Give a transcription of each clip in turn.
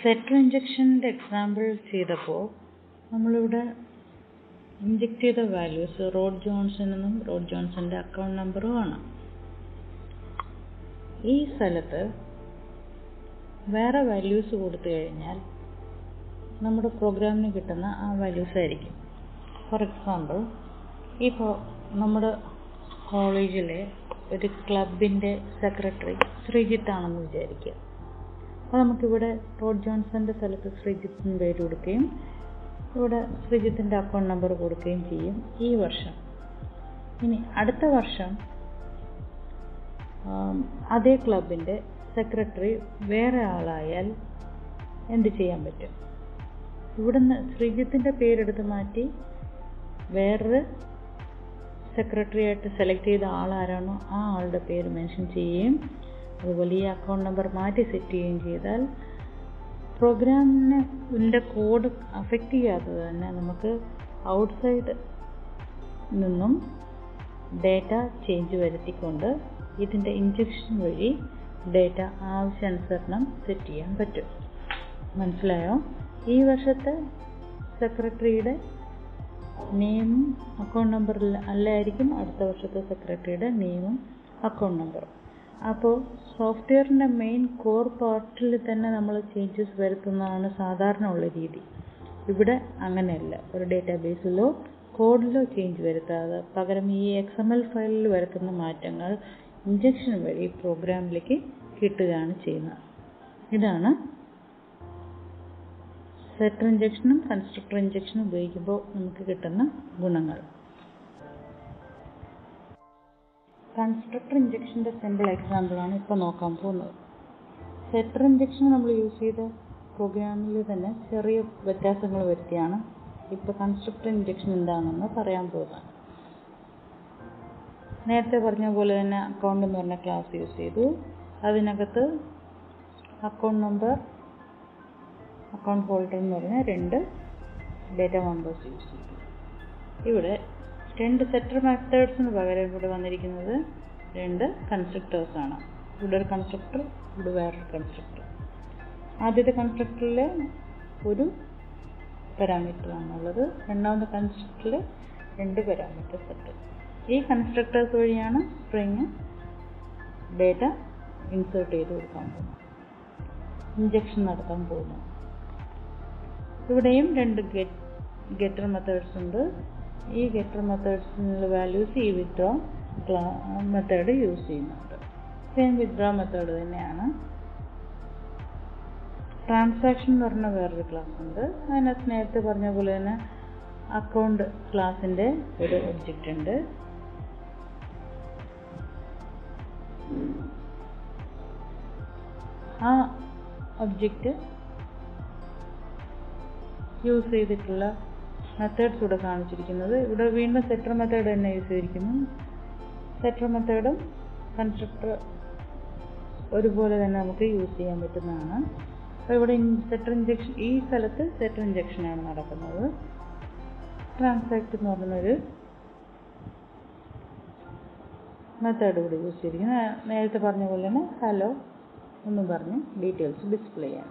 സെറ്റർ ഇഞ്ചക്ഷൻ്റെ example ചെയ്തപ്പോൾ നമ്മളിവിടെ inject ചെയ്ത വാല്യൂസ് റോഡ് ജോൺസൺ എന്നും റോഡ് ജോൺസന്റെ അക്കൗണ്ട് നമ്പറും ആണ് ഈ സ്ഥലത്ത് വേറെ വാല്യൂസ് കൊടുത്തു കഴിഞ്ഞാൽ നമ്മുടെ പ്രോഗ്രാമിന് കിട്ടുന്ന ആ വാല്യൂസ് ആയിരിക്കും ഫോർ എക്സാമ്പിൾ ഇപ്പോൾ നമ്മുടെ കോളേജിലെ ഒരു ക്ലബിൻ്റെ സെക്രട്ടറി ശ്രീജിത്ത് ആണെന്ന് വിചാരിക്കുക അപ്പോൾ നമുക്കിവിടെ റോഡ് ജോൺസന്റെ സ്ഥലത്ത് ശ്രീജിത്തിന് പേര് കൊടുക്കുകയും ഇവിടെ ശ്രീജിത്തിൻ്റെ അക്കൗണ്ട് നമ്പർ കൊടുക്കുകയും ചെയ്യും ഈ വർഷം ഇനി അടുത്ത വർഷം അതേ ക്ലബിൻ്റെ സെക്രട്ടറി വേറെ ആളായാൽ എന്ത് ചെയ്യാൻ പറ്റും ഇവിടുന്ന് ശ്രീജിത്തിൻ്റെ പേരെടുത്ത് മാറ്റി വേറൊരു സെക്രട്ടറി ആയിട്ട് സെലക്ട് ചെയ്ത ആളാരാണോ ആ ആളുടെ പേര് മെൻഷൻ ചെയ്യുകയും അതുപോലെ ഈ അക്കൗണ്ട് നമ്പർ മാറ്റി സെറ്റ് ചെയ്യുകയും ചെയ്താൽ പ്രോഗ്രാമിൻ്റെ കോഡ് അഫക്റ്റ് ചെയ്യാതെ തന്നെ നമുക്ക് ഔട്ട്സൈഡ് നിന്നും ഡേറ്റ ചേഞ്ച് വരുത്തിക്കൊണ്ട് ഇതിൻ്റെ ഇഞ്ചക്ഷൻ വഴി ഡേറ്റ ആവശ്യാനുസരണം സെറ്റ് ചെയ്യാൻ പറ്റും മനസ്സിലായോ ഈ വർഷത്തെ സെക്രട്ടറിയുടെ നെയിമും അക്കൗണ്ട് നമ്പറിൽ അല്ലായിരിക്കും അടുത്ത വർഷത്തെ സെക്രട്ടറിയുടെ നെയിമും അക്കൗണ്ട് നമ്പറും അപ്പോൾ സോഫ്റ്റ്വെയറിൻ്റെ മെയിൻ കോർ പാർട്ടിൽ തന്നെ നമ്മൾ ചേഞ്ചസ് വരുത്തുന്നതാണ് സാധാരണ ഉള്ള രീതി ഇവിടെ അങ്ങനെയല്ല ഒരു ഡേറ്റാബേസിലോ കോഡിലോ ചേഞ്ച് വരുത്താതെ പകരം ഈ എക്സ് എം എൽ ഫയലിൽ വരുത്തുന്ന മാറ്റങ്ങൾ ഇഞ്ചക്ഷൻ വഴി പ്രോഗ്രാമിലേക്ക് കിട്ടുകയാണ് ചെയ്യുന്നത് ഇതാണ് സെറ്റർ ഇഞ്ചക്ഷനും കൺസ്ട്രക്ടർ ഇഞ്ചക്ഷനും ഉപയോഗിക്കുമ്പോൾ നമുക്ക് കിട്ടുന്ന ഗുണങ്ങൾ കൺസ്ട്രക്ടർ ഇഞ്ചക്ഷൻ്റെ സിമ്പിൾ എക്സാമ്പിളാണ് ഇപ്പോൾ നോക്കാൻ പോകുന്നത് സെറ്റർ ഇഞ്ചക്ഷൻ നമ്മൾ യൂസ് ചെയ്ത പ്രോഗ്രാമിൽ തന്നെ ചെറിയ വ്യത്യാസങ്ങൾ വരുത്തിയാണ് ഇപ്പോൾ കൺസ്ട്രക്ടർ ഇഞ്ചക്ഷൻ എന്താണെന്ന് പറയാൻ പോകുന്നത് നേരത്തെ പറഞ്ഞ പോലെ തന്നെ അക്കൗണ്ട് എന്ന് പറഞ്ഞ ക്ലാസ് യൂസ് ചെയ്തു അതിനകത്ത് അക്കൗണ്ട് നമ്പർ അക്കൗണ്ട് ഹോൾഡർ എന്ന് പറഞ്ഞ രണ്ട് ഡേറ്റ മെമ്പേഴ്സ് യൂസ് ചെയ്തു ഇവിടെ രണ്ട് സെറ്റർ മെത്തേഡ്സിന് പകരം ഇവിടെ വന്നിരിക്കുന്നത് രണ്ട് കൺസ്ട്രക്ടേഴ്സ് ആണ് ഇവിടെ ഒരു കൺസ്ട്രക്ടർ ഇവിടെ വേറൊരു കൺസ്ട്രക്ടർ ആദ്യത്തെ കൺസ്ട്രക്ടറിൽ ഒരു പാരാമീറ്റർ ആണുള്ളത് രണ്ടാമത്തെ കൺസ്ട്രക്ടറിൽ രണ്ട് പാരാമീറ്റർ സെറ്റ് ഈ കൺസ്ട്രക്ടേഴ്സ് വഴിയാണ് സ്ട്രിങ് ഡേറ്റ ഇൻസേർട്ട് ചെയ്ത് കൊടുക്കാൻ പോകുന്നത് ഇഞ്ചക്ഷൻ നടത്താൻ പോകുന്നു ഇവിടെയും രണ്ട് ഗെറ്റ് ഗെറ്റർ മെത്തേഡ്സ് ഉണ്ട് ഈ ഗെറ്റർ മെത്തേഡ്സിനുള്ള വാല്യൂസ് ഈ വിത്ഡ്രോ മെത്തേഡ് യൂസ് ചെയ്യുന്നുണ്ട് സെയിം വിത്ഡ്രോ മെത്തേഡ് തന്നെയാണ് ട്രാൻസാക്ഷൻ എന്ന് പറഞ്ഞ വേറൊരു ക്ലാസ് ഉണ്ട് അതിനകത്ത് നേരത്തെ പറഞ്ഞ പോലെ തന്നെ അക്കൗണ്ട് ക്ലാസിൻ്റെ ഒരു ഒബ്ജക്റ്റ് ഉണ്ട് ആ ഒബ്ജക്റ്റ് യൂസ് ചെയ്തിട്ടുള്ള മെത്തേഡ്സ് ഇവിടെ കാണിച്ചിരിക്കുന്നത് ഇവിടെ വീണ്ടും സെറ്റർ മെത്തേഡ് തന്നെ യൂസ് ചെയ്തിരിക്കുന്നു സെറ്റർ മെത്തേഡും കൺസ്ട്രക്ടർ ഒരുപോലെ തന്നെ നമുക്ക് യൂസ് ചെയ്യാൻ പറ്റുന്നതാണ് അപ്പോൾ ഇവിടെ സെറ്റർ ഇഞ്ചക്ഷൻ ഈ സ്ഥലത്ത് സെറ്റർ ഇഞ്ചക്ഷനാണ് നടക്കുന്നത് ട്രാൻസാക്ട് എന്ന് പറയുന്നൊരു മെത്തേഡ് ഇവിടെ യൂസ് ചെയ്തിരിക്കുന്നത് നേരത്തെ പറഞ്ഞ പോലെ തന്നെ ഹലോ എന്നും പറഞ്ഞ് ഡീറ്റെയിൽസ് ഡിസ്പ്ലേ ചെയ്യാം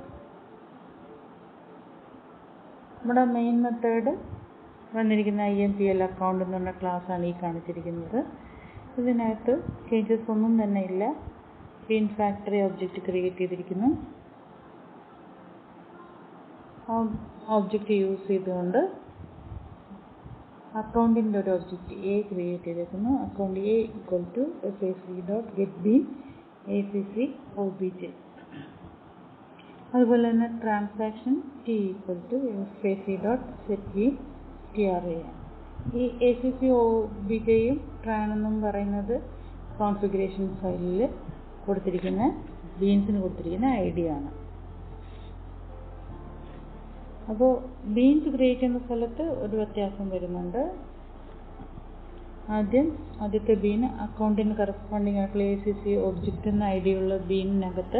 നമ്മുടെ മെയിൻ മെത്തേഡ് വന്നിരിക്കുന്ന I M P L account എന്ന് പറഞ്ഞ ക്ലാസ്സാണ് ഈ കാണിച്ചിരിക്കുന്നത് ഇതിനകത്ത് ചേഞ്ചസ് ഒന്നും തന്നെ ഇല്ല ബീൻ ഫാക്ടറി ഒബ്ജക്റ്റ് ക്രിയേറ്റ് ചെയ്തിരിക്കുന്നു ഒബ്ജക്റ്റ് യൂസ് ചെയ്തുകൊണ്ട് അക്കൗണ്ടിൻ്റെ ഒരു ഒബ്ജക്റ്റ് എ ക്രിയേറ്റ് ചെയ്തേക്കുന്നു account A equal to F A C dot get bean A C C O B J അതുപോലെ തന്നെ transaction T equal to F A C dot set B T R A E A C C O B ജെയും ട്രാൻ എന്നും പറയുന്നത് configuration ഫയലിൽ കൊടുത്തിരിക്കുന്ന ബീൻസിന് കൊടുത്തിരിക്കുന്ന I D ആണ് അപ്പോൾ ബീൻസ് ക്രിയേറ്റ് ചെയ്യുന്ന സ്ഥലത്ത് ഒരു വ്യത്യാസം വരുന്നുണ്ട് ആദ്യം ആദ്യത്തെ ബീൻ അക്കൗണ്ടിന് കറസ്പോണ്ടിങ് ആയിട്ടുള്ള എ സി സി ഒബ്ജക്റ്റ് എന്ന ഐ ഡി ഉള്ള ബീനിനകത്ത്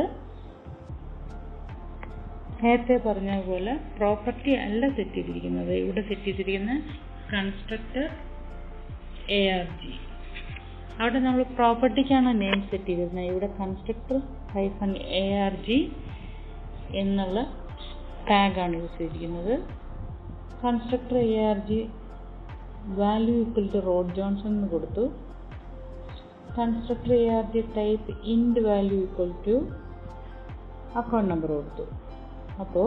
നേരത്തെ പറഞ്ഞ പോലെ പ്രോപ്പർട്ടി അല്ല സെറ്റ് ചെയ്തിരിക്കുന്നത് ഇവിടെ സെറ്റ് ചെയ്തിരിക്കുന്ന കൺസ്ട്രക്ടർ എ ആർ ജി അവിടെ നമ്മൾ പ്രോപ്പർട്ടിക്കാണ് നെയിം സെറ്റ് ചെയ്തിരുന്നത് ഇവിടെ constructor hyphen A R G എന്നുള്ള ടാഗാണ് യൂസ് ചെയ്തിരിക്കുന്നത് constructor A R G value equal to Rod Johnson എന്ന് കൊടുത്തു constructor A R G type int value equal to account number കൊടുത്തു അപ്പോൾ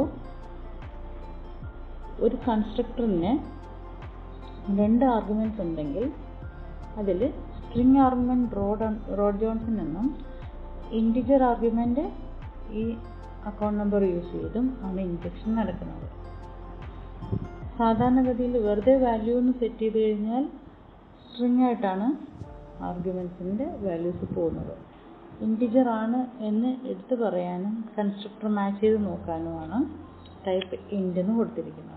ഒരു കൺസ്ട്രക്ടറിന് രണ്ട് ആർഗ്യുമെൻറ്റ്സ് ഉണ്ടെങ്കിൽ അതിൽ string argument Rod Rod Johnson എന്നും ഇൻറ്റിജർ ആർഗ്യുമെൻറ്റ് ഈ അക്കൗണ്ട് നമ്പർ യൂസ് ചെയ്തും ആണ് ഇൻജെക്ഷൻ നടക്കുന്നത് സാധാരണഗതിയിൽ വെറുതെ വാല്യൂ എന്ന് സെറ്റ് ചെയ്ത് കഴിഞ്ഞാൽ സ്ട്രിങ് ആയിട്ടാണ് ആർഗ്യുമെൻസിൻ്റെ വാല്യൂസ് പോകുന്നത് ഇൻറ്റിജർ ആണ് എന്ന് എടുത്തു പറയാനും കൺസ്ട്രക്ടർ മാച്ച് ചെയ്ത് നോക്കാനുമാണ് ടൈപ്പ് ഇൻഡ് എന്ന് കൊടുത്തിരിക്കുന്നത്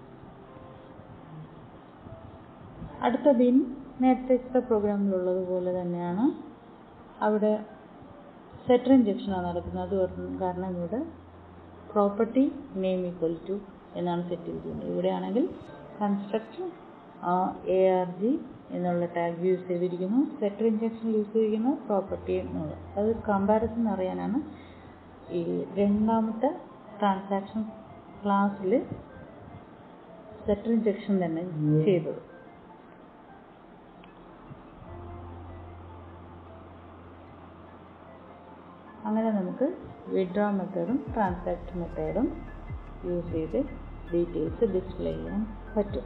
അടുത്ത ബിൻ നേരത്തെ പ്രോഗ്രാമിലുള്ളതുപോലെ തന്നെയാണ് അവിടെ സെറ്റർ ഇഞ്ചക്ഷനാണ് നടക്കുന്നത് അത് കാരണം ഇവിടെ പ്രോപ്പർട്ടി നെയിം ഈക്വൽ ടു എന്നാണ് സെറ്റ് ചെയ്തിരിക്കുന്നത് ഇവിടെയാണെങ്കിൽ കൺസ്ട്രക്ട് എ ആർ ജി എന്നുള്ള ടാഗ് യൂസ് ചെയ്തിരിക്കുന്നു സെറ്റർ ഇഞ്ചക്ഷൻ യൂസ് ചെയ്തിരിക്കുന്നു പ്രോപ്പർട്ടി എന്നുള്ളത് അത് കമ്പാരിസൺ അറിയാനാണ് ഈ രണ്ടാമത്തെ ട്രാൻസാക്ഷൻ ക്ലാസ്സിൽ സെറ്റർ ഇഞ്ചക്ഷൻ തന്നെ ചെയ്തത് അങ്ങനെ നമുക്ക് വിഡ്രോ മെത്തേഡും ട്രാൻസാക്ട് മെത്തേഡും യൂസ് ചെയ്ത് ഡീറ്റെയിൽസ് ഡിസ്പ്ലേ ചെയ്യാൻ പറ്റും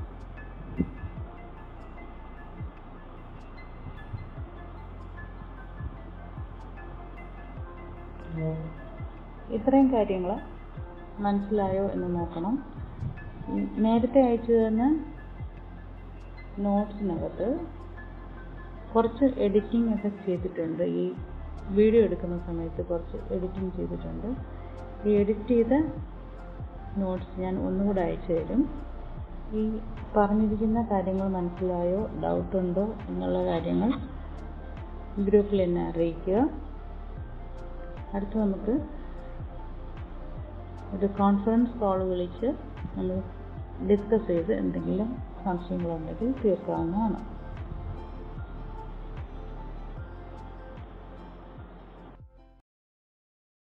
ഇത്രയും കാര്യങ്ങൾ മനസ്സിലായോ എന്ന് നോക്കണം നേരത്തെ അയച്ചു തന്ന നോട്ട്സിനകത്ത് കുറച്ച് എഡിറ്റിംഗ് ഒക്കെ ചെയ്തിട്ടുണ്ട് ഈ വീഡിയോ എടുക്കുന്ന സമയത്ത് കുറച്ച് എഡിറ്റിംഗ് ചെയ്തിട്ടുണ്ട് ഈ എഡിറ്റ് ചെയ്ത നോട്ട്സ് ഞാൻ ഒന്നുകൂടെ അയച്ചു തരും ഈ പറഞ്ഞിരിക്കുന്ന കാര്യങ്ങൾ മനസ്സിലായോ ഡൗട്ടുണ്ടോ എന്നുള്ള കാര്യങ്ങൾ ഗ്രൂപ്പിൽ എന്നെ അറിയിക്കുക അടുത്ത് നമുക്ക് ഒരു കോൺഫറൻസ് കോൾ വിളിച്ച് നമ്മൾ ഡിസ്കസ് ചെയ്ത് എന്തെങ്കിലും സംശയങ്ങളുണ്ടെങ്കിൽ തീർക്കാവുന്നതാണ്